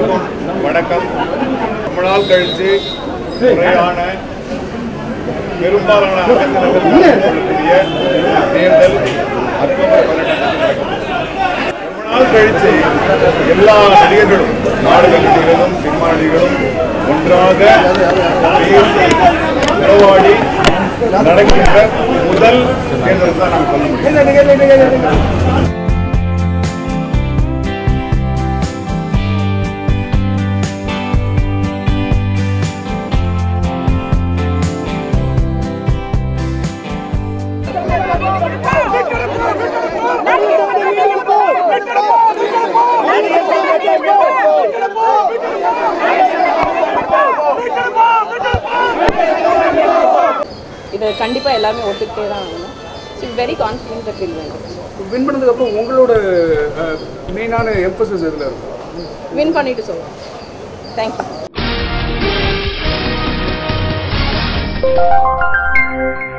அனைவருக்கும் வணக்கம் ரொம்ப நாள் கழிச்சு முறையான பெரும்பாலான அமைச்சர்கள் சொல்லக்கூடிய தேர்தல் அக்டோபர் பன்னெண்டாம் தேதி நடக்கும். ரொம்ப நாள் கழிச்சு எல்லா நடிகர்களும் நாடக நடிகர்களும் சினிமா நடிகர்களும் ஒன்றாக பேசி உறவாடி நடக்கின்ற முதல் தேர்தல் தான் நாம் சொல்ல முடியும் இதை கண்டிப்பாக எல்லாமே ஒத்துக்கிட்டே தான் ஆகணும் so very confident that will win win பண்ணதுக்கு அப்புறம் உங்களோட மெயினான எம்பசஸ் எதுல இருக்கும் வின் பண்ணிட்டு சொல்லுவோம் தேங்க்யூ